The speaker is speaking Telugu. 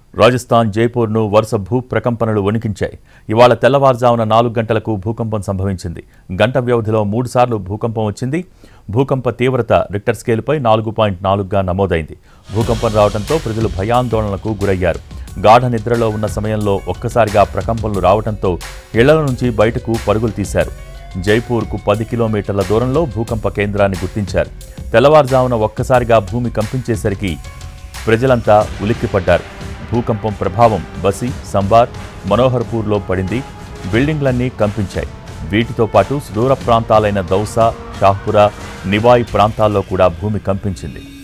రాజస్థాన్ జైపూర్ను వరుస భూ ప్రకంపనలు వణికించాయి ఇవాళ తెల్లవారుజామున నాలుగు గంటలకు భూకంపం సంభవించింది గంట వ్యవధిలో మూడుసార్లు భూకంపం వచ్చింది భూకంప తీవ్రత రిక్టర్ స్కేలుపై నాలుగు పాయింట్ నాలుగుగా నమోదైంది భూకంపం రావడంతో ప్రజలు భయాందోళనలకు గురయ్యారు గాఢ నిద్రలో ఉన్న సమయంలో ఒక్కసారిగా ప్రకంపనలు రావడంతో ఇళ్ల నుంచి బయటకు పరుగులు తీశారు జైపూర్కు పది కిలోమీటర్ల దూరంలో భూకంప కేంద్రాన్ని గుర్తించారు తెల్లవారుజామున ఒక్కసారిగా భూమి కంపించేసరికి ప్రజలంతా ఉలిక్కిపడ్డారు భూకంపం ప్రభావం బసి సంబార్ మనోహర్పూర్లో పడింది బిల్డింగ్లన్నీ కంపించాయి వీటితో పాటు సుదూర ప్రాంతాలైన దౌసా షాహ్పురా నివాయి ప్రాంతాల్లో కూడా భూమి కంపించింది